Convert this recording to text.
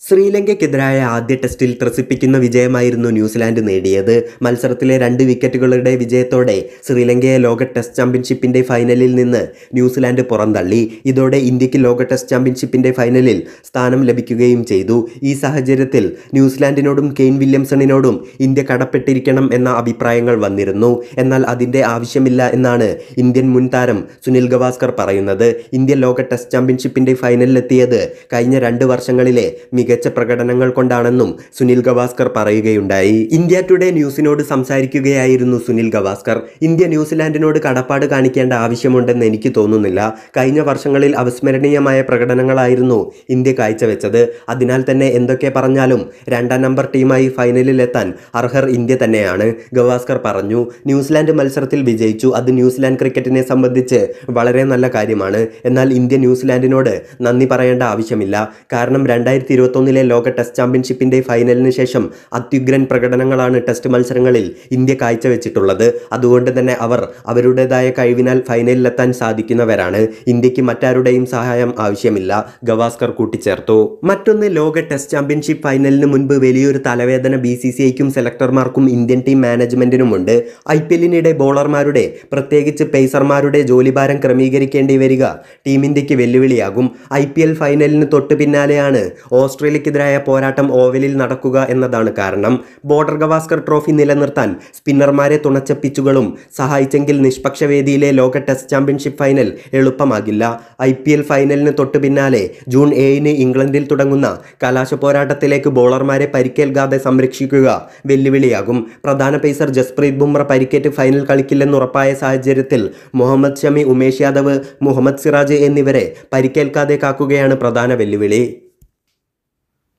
ശ്രീലങ്കയ്ക്കെതിരായ ആദ്യ ടെസ്റ്റിൽ ത്രസിപ്പിക്കുന്ന വിജയമായിരുന്നു ന്യൂസിലാൻഡ് നേടിയത് മത്സരത്തിലെ രണ്ട് വിക്കറ്റുകളുടെ വിജയത്തോടെ ശ്രീലങ്കയെ ലോക ടെസ്റ്റ് ചാമ്പ്യൻഷിപ്പിന്റെ ഫൈനലിൽ നിന്ന് ന്യൂസിലാൻഡ് പുറന്തള്ളി ഇതോടെ ഇന്ത്യക്ക് ലോക ടെസ്റ്റ് ചാമ്പ്യൻഷിപ്പിന്റെ ഫൈനലിൽ സ്ഥാനം ലഭിക്കുകയും ചെയ്തു ഈ സാഹചര്യത്തിൽ ന്യൂസിലാൻഡിനോടും കെയ്ൻ വില്യംസണിനോടും ഇന്ത്യ കടപ്പെട്ടിരിക്കണം എന്ന അഭിപ്രായങ്ങൾ വന്നിരുന്നു എന്നാൽ അതിന്റെ ആവശ്യമില്ല എന്നാണ് ഇന്ത്യൻ മുൻ താരം സുനിൽ ഗവാസ്കർ പറയുന്നത് ഇന്ത്യ ലോക ടെസ്റ്റ് ചാമ്പ്യൻഷിപ്പിന്റെ ഫൈനലിലെത്തിയത് കഴിഞ്ഞ രണ്ട് വർഷങ്ങളിലെ മികച്ച പ്രകടനങ്ങൾ കൊണ്ടാണെന്നും സുനിൽ ഗവാസ്കർ പറയുകയുണ്ടായി ഇന്ത്യ ടുഡേ ന്യൂസിനോട് സംസാരിക്കുകയായിരുന്നു സുനിൽ ഗവാസ്കർ ഇന്ത്യ ന്യൂസിലാൻഡിനോട് കടപ്പാട് കാണിക്കേണ്ട ആവശ്യമുണ്ടെന്ന് എനിക്ക് തോന്നുന്നില്ല കഴിഞ്ഞ വർഷങ്ങളിൽ അവിസ്മരണീയമായ പ്രകടനങ്ങളായിരുന്നു ഇന്ത്യ കാഴ്ചവെച്ചത് അതിനാൽ തന്നെ എന്തൊക്കെ പറഞ്ഞാലും രണ്ടാം നമ്പർ ടീമായി ഫൈനലിൽ എത്താൻ അർഹർ ഇന്ത്യ തന്നെയാണ് ഗവാസ്കർ പറഞ്ഞു ന്യൂസിലാൻഡ് മത്സരത്തിൽ വിജയിച്ചു അത് ന്യൂസിലാൻഡ് ക്രിക്കറ്റിനെ സംബന്ധിച്ച് വളരെ നല്ല കാര്യമാണ് എന്നാൽ ഇന്ത്യ ന്യൂസിലാൻഡിനോട് നന്ദി പറയേണ്ട ആവശ്യമില്ല കാരണം രണ്ടായിരത്തി ഇരുപത്തൊന്നിലെ ലോക ടെസ്റ്റ് ചാമ്പ്യൻഷിപ്പിന്റെ ഫൈനലിന് ശേഷം അത്യുഗ്രൻ പ്രകടനങ്ങളാണ് ടെസ്റ്റ് മത്സരങ്ങളിൽ ഇന്ത്യ കാഴ്ചവെച്ചിട്ടുള്ളത് അതുകൊണ്ട് തന്നെ അവർ അവരുടേതായ കഴിവിനാൽ ഫൈനലിലെത്താൻ സാധിക്കുന്നവരാണ് ഇന്ത്യക്ക് മറ്റാരുടെയും സഹായം ആവശ്യമില്ല ഗവാസ്കർ കൂട്ടിച്ചേർത്തു മറ്റൊന്ന് ലോക ടെസ്റ്റ് ചാമ്പ്യൻഷിപ്പ് ഫൈനലിന് മുൻപ് വലിയൊരു തലവേദന ബി സി സി ഐക്കും സെലക്ടർമാർക്കും ഇന്ത്യൻ ടീം മാനേജ്മെന്റിനുമുണ്ട് ഐ പി എല്ലിനിടെ ബോളർമാരുടെ പ്രത്യേകിച്ച് പേസർമാരുടെ ജോലിഭാരം ക്രമീകരിക്കേണ്ടി വരിക ടീം ഇന്ത്യക്ക് വെല്ലുവിളിയാകും ഐ പി എൽ ഫൈനലിന് തൊട്ടു പിന്നാലെയാണ് ഓസ്ട്രേലിയക്കെതിരായ പോരാട്ടം ഓവലിൽ നടക്കുക എന്നതാണ് കാരണം ബോർഡർ ഗവാസ്കർ ട്രോഫി നിലനിർത്താൻ സ്പിന്നർമാരെ തുണച്ച പിച്ചുകളും സഹായിച്ചെങ്കിൽ നിഷ്പക്ഷ വേദിയിലെ ലോക ടെസ്റ്റ് ചാമ്പ്യൻഷിപ്പ് ഫൈനൽ എളുപ്പമാകില്ല ഐ പി എൽ ഫൈനലിന് തൊട്ടു പിന്നാലെ ജൂൺ ഏഴിന് ഇംഗ്ലണ്ടിൽ തുടങ്ങുന്ന കലാശ പോരാട്ടത്തിലേക്ക് ബോളർമാരെ പരിക്കേൽക്കാതെ സംരക്ഷിക്കുക വെല്ലുവിളിയാകും പ്രധാന പേസർ ജസ്പ്രീത് ബുംറ പരിക്കേറ്റ് ഫൈനൽ കളിക്കില്ലെന്ന് ഉറപ്പായ സാഹചര്യത്തിൽ മുഹമ്മദ് ഷമി ഉമേഷ് യാദവ് മുഹമ്മദ് സിറാജ് എന്നിവരെ പരിക്കേൽക്കാതെ കാക്കുകയാണ് പ്രധാന വെല്ലുവിളി